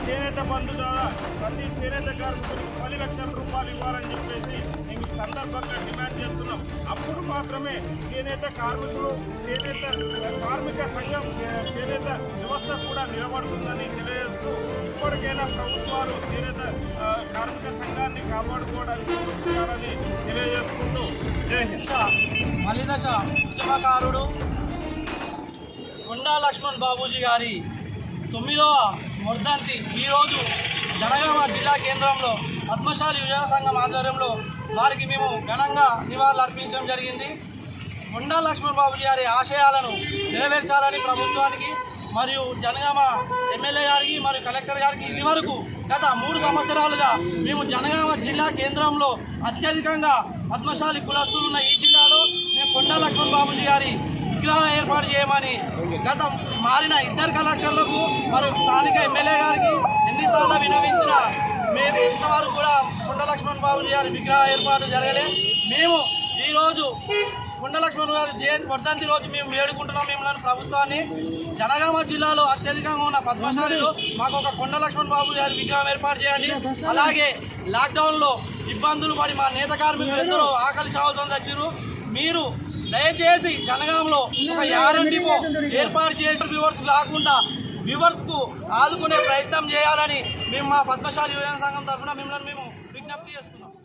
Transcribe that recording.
చేనేత బంధు ద్వారా ప్రతి చేనేత కార్మికుడికి పది లక్షల రూపాయలు ఇవ్వాలని చెప్పేసి మేము ఈ సందర్భంగా డిమాండ్ చేస్తున్నాం అప్పుడు మాత్రమే చేనేత కార్మికులు చేనేత కార్మిక సంఘం చే- చేనేత వ్యవస్థ కూడా నిలబడుతుందని తెలియజేస్తూ ఇప్పటికైనా ప్రభుత్వాలు చేనేత ఆ, కార్మిక సంఘాన్ని కాపాడుకోవడానికి కృషి చేయాలని తెలియజేసుకుంటూ జై హింద్ మలిదశ ఉద్యమకారుడు కొండా లక్ష్మణ్ బాబూజీ గారి తొమ్మిదవ వర్ధంతి ఈరోజు జనగామ జిల్లా కేంద్రంలో పద్మశాలి యువజన సంఘం ఆధ్వర్యంలో వారికి మేము ఘనంగా నివాళులు అర్పించడం జరిగింది కొండా లక్ష్మణ్ బాబుజీ గారి ఆశయాలను నెరవేర్చాలని ప్రభుత్వానికి మరియు జనగామ ఎమ్మెల్యే గారికి మరియు కలెక్టర్ గారికి ఇది వరకు గత మూడు సంవత్సరాలుగా మేము జనగామ జిల్లా కేంద్రంలో అత్యధికంగా పద్మశాలి కులస్తులు ఉన్న ఈ జిల్లాలో మేము కొండా లక్ష్మణ్ బాబుజీ గారి విగ్రహం ఏర్పాటు చేయమని గత మారిన ఇద్దరు కలెక్టర్లకు మరియు స్థానిక ఎమ్మెల్యే గారికి ఎన్నిసార్లు వినవించిన మేము ఇంతవరకు కూడా కొండ లక్ష్మణ్ బాబు గారి విగ్రహ ఏర్పాటు జరగలే మేము ఈరోజు కొండ లక్ష్మణ్ గారి జయంతి వర్ధంతి రోజు మేము వేడుకుంటున్నాం మిమ్మల్ని ప్రభుత్వాన్ని జనగామ జిల్లాలో అత్యధికంగా ఉన్న పద్మశాలిలో మాకు ఒక కొండ లక్ష్మణ్ బాబు గారి విగ్రహం ఏర్పాటు చేయండి అలాగే లాక్డౌన్లో ఇబ్బందులు పడి మా నేత కార్మికులు ఎందరో ఆకలి చావుతో తెచ్చారు మీరు దయచేసి జనగాంలో ఒక యారం డిపో ఏర్పాటు చేసి వ్యూవర్స్ కాకుండా వ్యూవర్స్ కు ఆదుకునే ప్రయత్నం చేయాలని మేము మా పద్మశాలి యువజన సంఘం తరఫున మిమ్మల్ని మేము విజ్ఞప్తి చేస్తున్నాం